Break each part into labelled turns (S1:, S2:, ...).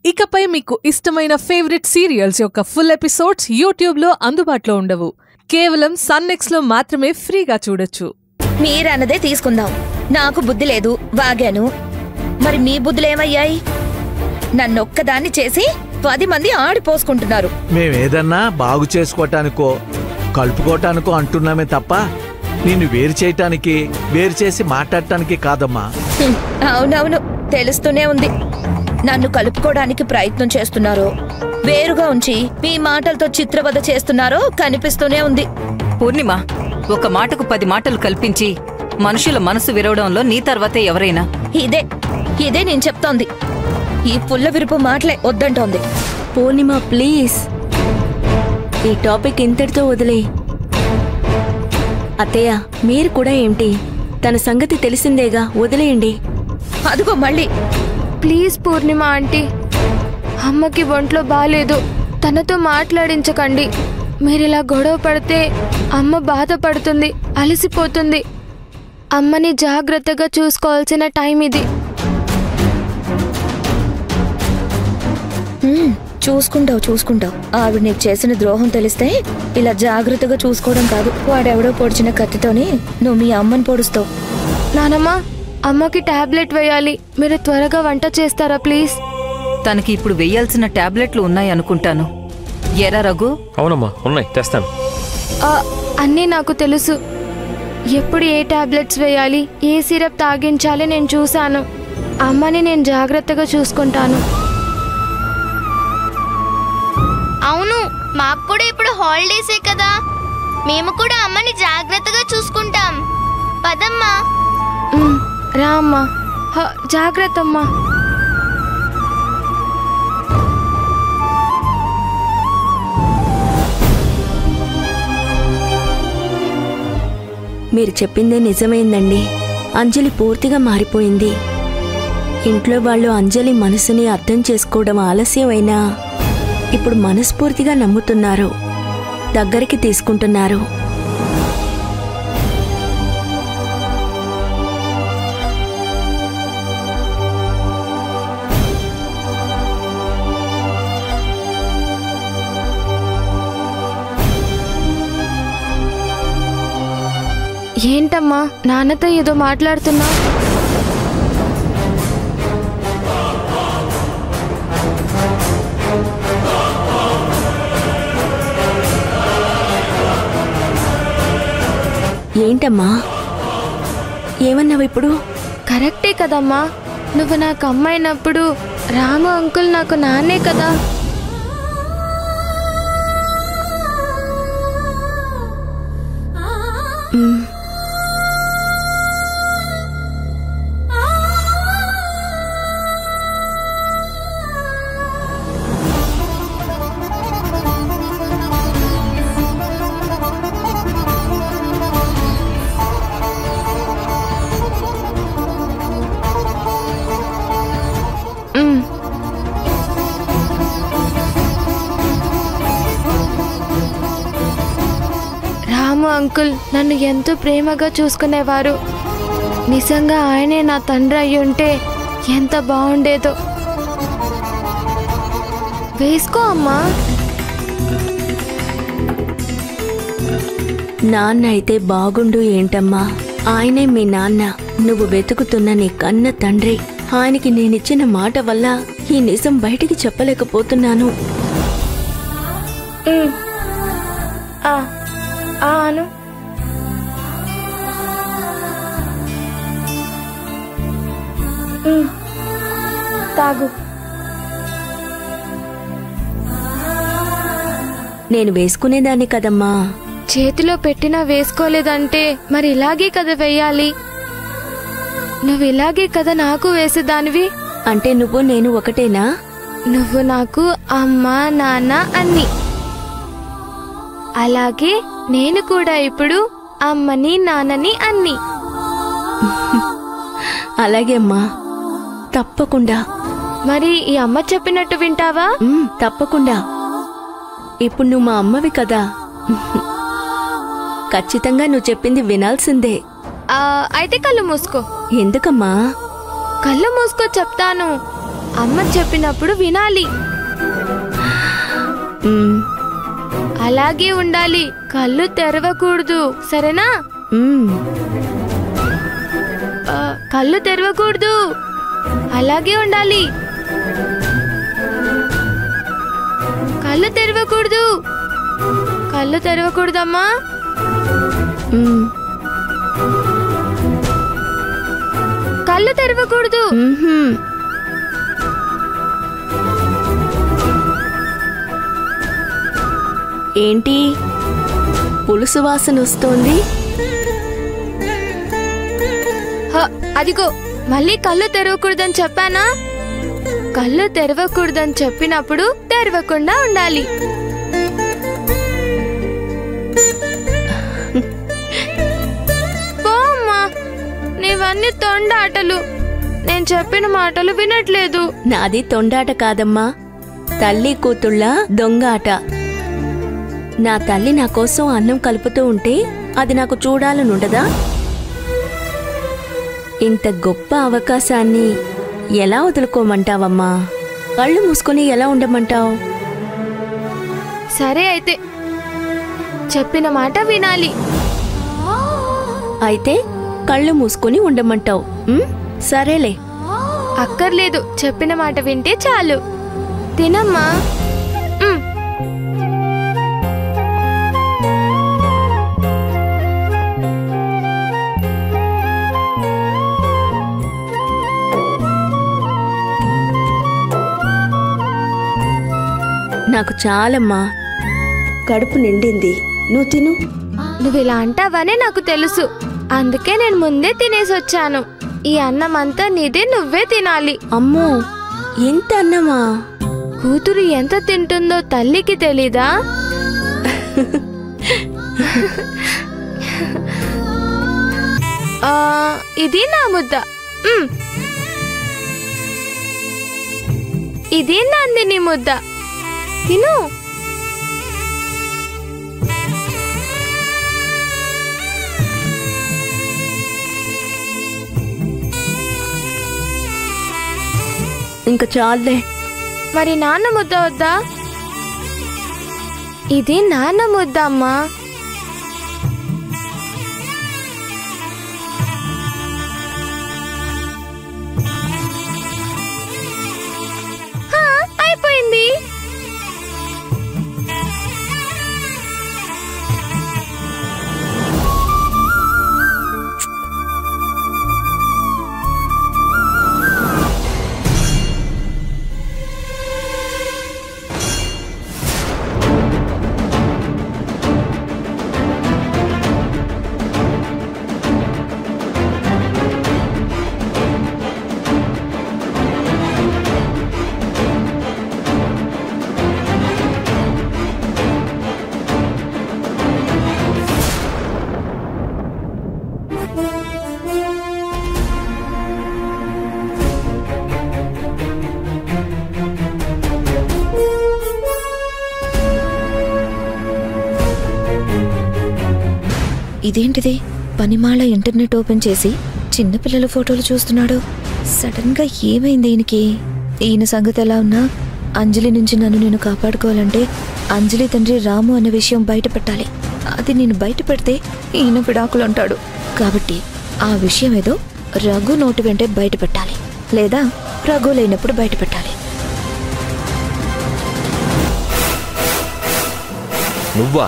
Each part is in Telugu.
S1: ఇకపై మీకు ఇష్టమైన ఫేవరెట్ సీరియల్స్ యొక్క ఫుల్ ఎపిసోడ్స్ యూట్యూబ్లో అందుబాటులో ఉండవు కేవలం సన్నెక్స్లో మాత్రమే ఫ్రీగా చూడొచ్చు
S2: మీరన్నదే తీసుకుందాం నాకు బుద్ధి లేదు వాగాను మరి మీ బుద్ధులేమయ్యాయి నన్నొక్కదాన్ని చేసి పది మంది ఆడిపోసుకుంటున్నారు
S3: మేమేదన్నా బాగు చేసుకోవటానికో కలుపుకోవటానికో అంటున్నామే తప్ప నిన్ను వేరు చేయటానికి వేరు చేసి మాట్లాడటానికి కాదమ్మా
S2: హ్మ్, అవునవును తెలుస్తూనే ఉంది నన్ను కలుపుకోవడానికి ప్రయత్నం చేస్తున్నారో వేరుగా ఉంచి మీ మాటలతో చిత్రవద చేస్తున్నారో కనిపిస్తూనే ఉంది
S4: పూర్ణిమ ఒక మాటకు పది మాటలు కల్పించి మనుషుల మనసు విరవడంలో నీ తర్వాతే ఎవరైనా
S2: ఇదే ఇదే నేను చెప్తోంది ఈ పుల్ల విరుపు మాటలే వద్దంటోంది
S5: పూర్ణిమ ప్లీజ్ ఈ టాపిక్ ఇంతటితో వదిలే అత్తయ్య మీరు కూడా ఏంటి తన సంగతి తెలిసిందేగా వదిలేయండి
S2: అదిగో మళ్ళీ
S6: ప్లీజ్ పూర్ణిమ ఆంటీ అమ్మకి ఒంట్లో బాలేదు తనతో మాట్లాడించకండి మీరిలా గొడవ పడితే అమ్మ బాధపడుతుంది అలసిపోతుంది అమ్మని జాగ్రత్తగా చూసుకోవాల్సిన టైం ఇది
S2: హ్మ్, చూసుకుంటావు చూసుకుంటావు ఆవిడ నీకు చేసిన ద్రోహం తెలిస్తే ఇలా జాగ్రత్తగా చూసుకోవడం కాదు వాడెవడో పొడిచిన కత్తితోని నువ్వు మీ అమ్మని పొడుస్తావు
S6: నానమ్మ అమ్మకి టాబ్లెట్ వేయాలి మీరు త్వరగా వంట చేస్తారా ప్లీజ్
S4: తనకి ఇప్పుడు వెయ్యాల్సిన టాబ్లెట్లు ఉన్నాయి అనుకుంటాను ఎరా రఘు
S7: అవునమ్మా ఉన్నాయి తెస్తాను
S6: ఆ, అన్నీ నాకు తెలుసు ఎప్పుడు ఏ టాబ్లెట్స్ వేయాలి ఏ సిరప్ తాగించాలి నేను చూశాను అమ్మని నేను జాగ్రత్తగా చూసుకుంటాను
S8: అవును మాకు కూడా ఇప్పుడు హాలిడేసే కదా మేము కూడా అమ్మని జాగ్రత్తగా చూసుకుంటాం పదమ్మా
S6: ఉమ్, రా అమ్మా హ, జాగ్రత్త అమ్మా
S5: మీరు చెప్పిందే నిజమైందండి అంజలి పూర్తిగా మారిపోయింది ఇంట్లో వాళ్ళు అంజలి మనసుని అర్థం చేసుకోవడం ఆలస్యమైనా ఇప్పుడు మనస్ఫూర్తిగా నమ్ముతున్నారు దగ్గరికి తీసుకుంటున్నారు
S6: ఏంటమ్మా నాన్నతో ఏదో మాట్లాడుతున్నా
S5: ఏంటమ్మా ఏమన్నావు ఇప్పుడు
S6: కరెక్టే కదమ్మా నువ్వు నాకు అమ్మాయినప్పుడు రాము అంకుల్ నాకు నాన్నే కదా
S5: మ్,
S6: ఉమ్. రాము అంకుల్ నన్ను ఎంతో ప్రేమగా చూసుకునేవారు నిజంగా ఆయనే నా తండ్రి అయి ఉంటే ఎంత బాగుండేదో వేసుకో అమ్మా
S5: నాన్న అయితే బాగుండు ఏంటమ్మా ఆయనే మీ నాన్న నువ్వు వెతుకుతున్న నీ కన్న తండ్రి ఆయనకి నేనిచ్చిన మాట వల్ల ఈ నిజం బయటికి చెప్పలేకపోతున్నాను
S6: ఉమ్. ఆ, ఆ అను ఉమ్. తాగు
S5: నేను వేసుకునేదాన్ని కదమ్మా
S6: చేతిలో పెట్టినా వేసుకోలేదంటే మరి ఇలాగే కదా వెయ్యాలి నువ్వు ఇలాగే కదా నాకు వేసేదానివి
S5: అంటే నువ్వు నేను ఒకటేనా
S6: నువ్వు నాకు అమ్మ నాన్న అన్ని అలాగే నేను కూడా ఇప్పుడు అమ్మని నాన్నని అన్ని
S5: అలాగే అమ్మా తప్పకుండా
S6: మరి ఈ అమ్మ చెప్పినట్టు వింటావా
S5: ఉమ్, తప్పకుండా ఇప్పుడు నువ్వు మా అమ్మవి కదా ఖచ్చితంగా నువ్వు చెప్పింది వినాల్సిందే
S6: ఆ, అయితే కళ్ళు మూసుకో
S5: ఎందుకమ్మా
S6: కళ్ళు మూసుకో చెప్తాను అమ్మ చెప్పినప్పుడు వినాలి
S5: మ్మ్,
S6: అలాగే ఉండాలి కళ్ళు తెరవకూడదు సరేనా
S5: మ్మ్.
S6: ఆ, కళ్ళు తెరవకూడదు అలాగే ఉండాలి కళ్ళు తెరవకూడదు కళ్ళు తెరవకూడదమ్మా
S5: మ్మ్.
S6: కళ్ళు తెరవకూడదు
S5: మ్మ్హ్మ్. ఏంటి పులుసు వాసన వస్తోంది
S6: హ, అదిగో మళ్ళీ కళ్ళు తెరవకూడదని చెప్పానా కళ్ళు తెరవకూడదని చెప్పినప్పుడు తెరవకుండా ఉండాలి పో అమ్మా నీవన్నీ తొండ ఆటలు నేను చెప్పిన మాటలు వినట్లేదు
S5: నాది తొండాట కాదమ్మా తల్లి కూతుళ్ళ దొంగ ఆట నా తల్లి నా కోసం అన్నం కలుపుతూ ఉంటే అది నాకు చూడాలనుండదా ఇంత గొప్ప అవకాశాన్ని ఎలా వదులుకోమంటావమ్మా కళ్ళు మూసుకొని ఎలా ఉండమంటావు
S6: సరే అయితే చెప్పిన మాట వినాలి
S5: అయితే కళ్ళు మూసుకొని ఉండమంటావు ఉమ్? సరేలే
S6: అక్కర్లేదు చెప్పిన మాట వింటే చాలు తినమ్మా ఉమ్.
S5: నాకు చాలమ్మా కడుపు నిండింది నువ్వు తిను
S6: నువ్వు ఇలా అంటావని నాకు తెలుసు అందుకే నేను ముందే తినేసి వచ్చాను ఈ అన్నం అంతా నీదే నువ్వే తినాలి
S5: అమ్మో ఎంత అన్నమా
S6: కూతురు ఎంత తింటుందో తల్లికి తెలీదా ఆ, ఇది నా ముద్ద మ్. ఇది నందిని ముద్ద తిను
S5: ఇంకా చాలే
S6: మరి నాన్న ముద్ద వద్దా ఇది నాన్న ముద్ద అమ్మా హా, అయిపోయింది
S2: ఇదేంటిది పనిమాల ఇంటర్నెట్ ఓపెన్ చేసి చిన్నపిల్లల ఫోటోలు చూస్తున్నాడు సడన్ గా ఏమైంది ఈయనకి ఈయన సంగతి ఎలా ఉన్నా అంజలి నుంచి నన్ను నేను కాపాడుకోవాలంటే అంజలి తండ్రి రాము అన్న విషయం బయట పెట్టాలి అది నేను బయట పెడితే ఈయన విడాకులు అంటాడు కాబట్టి ఆ విషయం ఏదో రఘు నోటి వెంటే బయట పెట్టాలి లేదా రఘు లేనప్పుడు బయట పెట్టాలి
S7: నువ్వా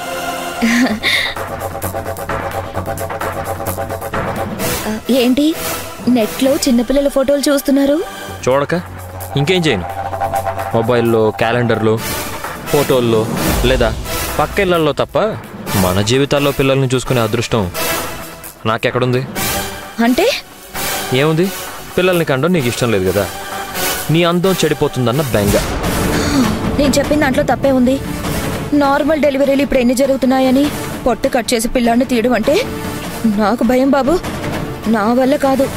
S2: ఆ, ఏంటి నెట్లో చిన్నపిల్లల ఫోటోలు చూస్తున్నారు
S7: చూడక ఇంకేం చేయను మొబైల్లో క్యాలెండర్లో ఫోటోల్లో లేదా పక్కెళ్ళల్లో తప్ప మన జీవితాల్లో పిల్లల్ని చూసుకునే అదృష్టం నాకెక్కడుంది
S2: అంటే
S7: ఏముంది పిల్లల్ని కండం నీకు ఇష్టం లేదు కదా నీ అందం చెడిపోతుందన్న బెంగ
S2: నేను చెప్పిన దాంట్లో తప్పే ఉంది నార్మల్ డెలివరీలు ఇప్పుడు ఎన్ని జరుగుతున్నాయని పొట్టు కట్ చేసి పిల్లాన్ని తీయడం అంటే నాకు భయం బాబు నా వల్ల కాదు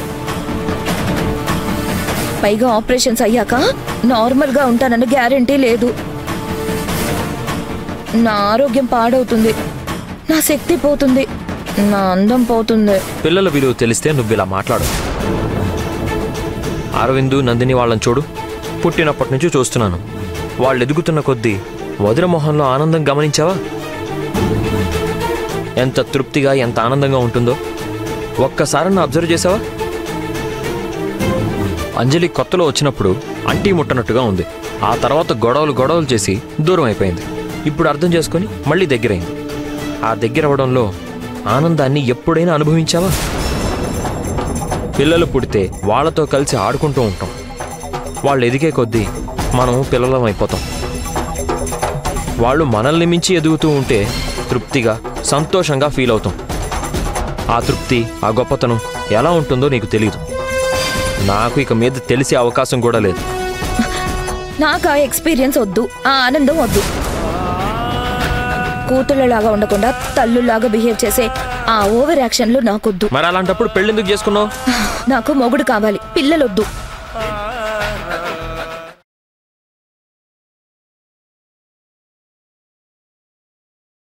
S2: పైగా ఆపరేషన్స్ అయ్యాక నార్మల్గా ఉంటానన్న గ్యారంటీ లేదు నా ఆరోగ్యం పాడవుతుంది నా శక్తి పోతుంది నా అందం పోతుంది
S7: పిల్లల విలువ తెలిస్తే నువ్వు ఇలా మాట్లాడు అరవిందు నందిని వాళ్ళని చూడు పుట్టినప్పటి నుంచి చూస్తున్నాను వాళ్ళు ఎదుగుతున్న కొద్దీ వదిన మొహంలో ఆనందం గమనించావా ఎంత తృప్తిగా ఎంత ఆనందంగా ఉంటుందో ఒక్కసారన్నా అబ్జర్వ్ చేసావా అంజలి కొత్తలో వచ్చినప్పుడు అంటీ ముట్టనట్టుగా ఉంది ఆ తర్వాత గొడవలు గొడవలు చేసి దూరం అయిపోయింది ఇప్పుడు అర్థం చేసుకొని మళ్ళీ దగ్గరైంది ఆ దగ్గర అవ్వడంలో ఆనందాన్ని ఎప్పుడైనా అనుభవించావా పిల్లలు పుడితే వాళ్ళతో కలిసి ఆడుకుంటూ ఉంటాం వాళ్ళు ఎదిగే కొద్దీ మనం పిల్లలం అయిపోతాం వాళ్ళు మనల్ని మించి ఎదుగుతూ ఉంటే తృప్తిగా సంతోషంగా ఫీల్ అవుతాం ఆ తృప్తి ఆ గొప్పతనం ఎలా ఉంటుందో నీకు తెలియదు నాకు ఇక మీద తెలిసే అవకాశం కూడా లేదు
S2: నాకు ఆ ఎక్స్పీరియన్స్ వద్దు ఆ ఆనందం వద్దు కూతుళ్ళలాగా ఉండకుండా తల్లులాగా బిహేవ్ చేసే ఆ ఓవర్ యాక్షన్లు నాకొద్దు
S7: మరి అలాంటప్పుడు పెళ్ళెందుకు చేసుకున్నావు
S2: నాకు మొగుడు కావాలి పిల్లలొద్దు